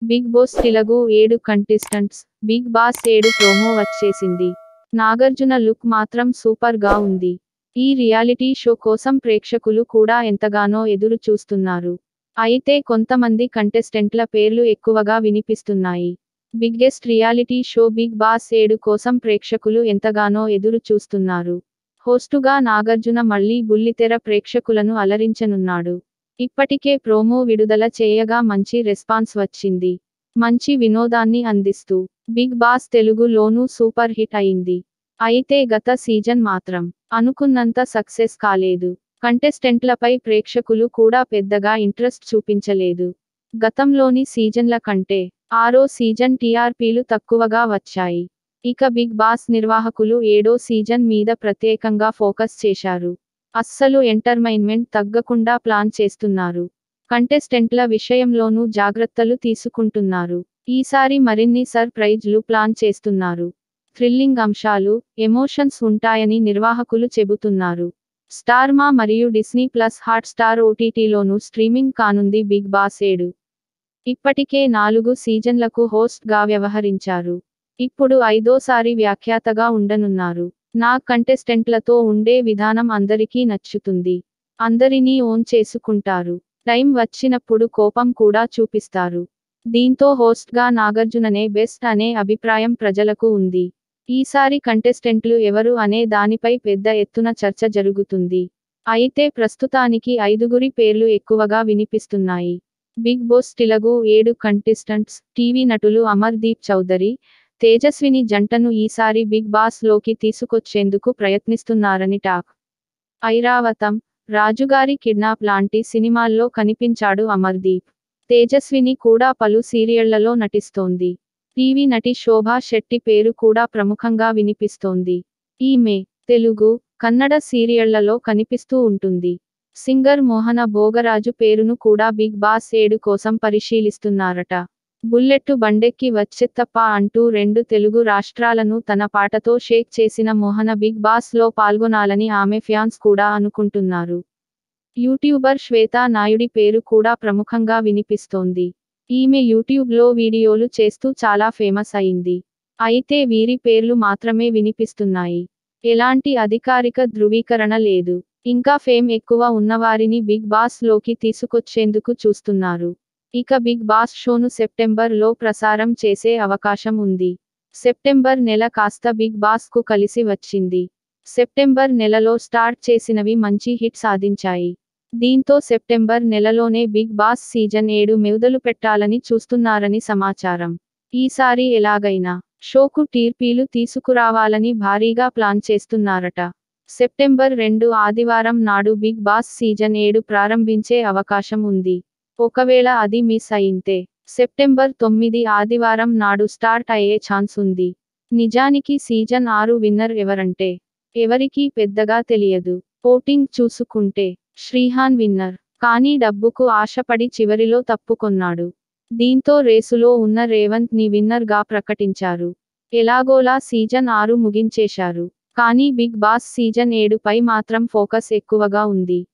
big boss Telugu ఏడు contestants big boss ఏడు promo వచ్చేసింది నాగార్జున లుక్ మాత్రం సూపర్ గా ఉంది ఈ రియాలిటీ షో కోసం ప్రేక్షకులు కూడా ఎంతగానో ఎదురు చూస్తున్నారు అయితే కొంతమంది కంటెస్టెంట్ల పేర్లు ఎక్కువగా వినిపిస్తున్నాయి biggest reality show big boss ఏడు కోసం ప్రేక్షకులు ఎంతగానో ఎదురు చూస్తున్నారు హోస్టుగా నాగార్జున మళ్లీ బుల్లితెర ప్రేక్షకులను అలరించనున్నాడు ఇప్పటికే ప్రోమో విడుదల చేయగా మంచి రెస్పాన్స్ వచ్చింది మంచి వినోదాన్ని అందిస్తూ బిగ్ బాస్ తెలుగులోనూ సూపర్ హిట్ అయింది అయితే గత సీజన్ మాత్రం అనుకున్నంత సక్సెస్ కాలేదు కంటెస్టెంట్లపై ప్రేక్షకులు కూడా పెద్దగా ఇంట్రెస్ట్ చూపించలేదు గతంలోని సీజన్ల కంటే ఆరో సీజన్ టీఆర్పీలు తక్కువగా వచ్చాయి ఇక బిగ్ బాస్ నిర్వాహకులు ఏడో సీజన్ మీద ప్రత్యేకంగా ఫోకస్ చేశారు అస్సలు ఎంటర్మైన్మెంట్ తగ్గకుండా ప్లాన్ చేస్తున్నారు కంటెస్టెంట్ల విషయంలోనూ జాగ్రత్తలు తీసుకుంటున్నారు ఈసారి మరిన్ని సర్ప్రైజ్లు ప్లాన్ చేస్తున్నారు థ్రిల్లింగ్ అంశాలు ఎమోషన్స్ ఉంటాయని నిర్వాహకులు చెబుతున్నారు స్టార్మా మరియు డిస్నీ ప్లస్ హాట్ స్టార్ ఓటీటీలోనూ స్ట్రీమింగ్ కానుంది బిగ్ బాస్ ఏడు ఇప్పటికే నాలుగు సీజన్లకు హోస్ట్ గా వ్యవహరించారు ఇప్పుడు ఐదోసారి వ్యాఖ్యాతగా ఉండనున్నారు నా కంటెస్టెంట్లతో ఉండే విధానం అందరికీ నచ్చుతుంది అందరినీ ఓన్ చేసుకుంటారు టైం వచ్చినప్పుడు కోపం కూడా చూపిస్తారు దీంతో హోస్ట్గా నాగార్జుననే బెస్ట్ అనే అభిప్రాయం ప్రజలకు ఉంది ఈసారి కంటెస్టెంట్లు ఎవరు అనే దానిపై పెద్ద ఎత్తున చర్చ జరుగుతుంది అయితే ప్రస్తుతానికి ఐదుగురి పేర్లు ఎక్కువగా వినిపిస్తున్నాయి బిగ్ బాస్ తెలుగు ఏడు కంటెస్టెంట్స్ టీవీ నటులు అమర్దీప్ చౌదరి తేజస్విని జంటను ఈసారి బిగ్ బాస్ లోకి తీసుకొచ్చేందుకు ప్రయత్నిస్తున్నారని టాక్ ఐరావతం రాజుగారి కిడ్నాప్ లాంటి సినిమాల్లో కనిపించాడు అమర్దీప్ తేజస్విని కూడా పలు సీరియళ్లలో నటిస్తోంది టీవీ నటి శోభా శెట్టి పేరు కూడా ప్రముఖంగా వినిపిస్తోంది ఈమె తెలుగు కన్నడ సీరియళ్లలో కనిపిస్తూ ఉంటుంది సింగర్ మోహన భోగరాజు పేరును కూడా బిగ్ బాస్ ఏడు కోసం పరిశీలిస్తున్నారట బుల్లెట్టు బండెక్కి వచ్చెత్తప్ప అంటూ రెండు తెలుగు రాష్ట్రాలను తన పాటతో షేక్ చేసిన మోహన బిగ్ బాస్ లో పాల్గొనాలని ఆమె ఫ్యాన్స్ కూడా అనుకుంటున్నారు యూట్యూబర్ శ్వేతా నాయుడి పేరు కూడా ప్రముఖంగా వినిపిస్తోంది ఈమె యూట్యూబ్లో వీడియోలు చేస్తూ చాలా ఫేమస్ అయింది అయితే వీరి పేర్లు మాత్రమే వినిపిస్తున్నాయి ఎలాంటి అధికారిక ధృవీకరణ లేదు ఇంకా ఫేమ్ ఎక్కువ ఉన్నవారిని బిగ్ బాస్ లోకి తీసుకొచ్చేందుకు చూస్తున్నారు ఇక బిగ్ బాస్ షోను సెప్టెంబర్ లో ప్రసారం చేసే అవకాశం ఉంది సెప్టెంబర్ నెల కాస్త బిగ్ బాస్ కు కలిసి వచ్చింది సెప్టెంబర్ నెలలో స్టార్ట్ చేసినవి మంచి హిట్ సాధించాయి దీంతో సెప్టెంబర్ నెలలోనే బిగ్ బాస్ సీజన్ ఏడు మెవుదలు పెట్టాలని చూస్తున్నారని సమాచారం ఈసారి ఎలాగైనా షోకు టీర్పీలు తీసుకురావాలని భారీగా ప్లాన్ చేస్తున్నారట సెప్టెంబర్ రెండు ఆదివారం నాడు బిగ్ బాస్ సీజన్ ఏడు ప్రారంభించే అవకాశం ఉంది ఒకవేళ అది మిస్ అయింతే సెప్టెంబర్ తొమ్మిది ఆదివారం నాడు స్టార్ట్ అయ్యే ఛాన్స్ ఉంది నిజానికి సీజన్ ఆరు విన్నర్ ఎవరంటే ఎవరికీ పెద్దగా తెలియదు ఓటింగ్ చూసుకుంటే శ్రీహాన్ విన్నర్ కానీ డబ్బుకు ఆశపడి చివరిలో తప్పుకొన్నాడు దీంతో రేసులో ఉన్న రేవంత్ ని విన్నర్ గా ప్రకటించారు ఎలాగోలా సీజన్ ఆరు ముగించేశారు కానీ బిగ్ బాస్ సీజన్ ఏడుపై మాత్రం ఫోకస్ ఎక్కువగా ఉంది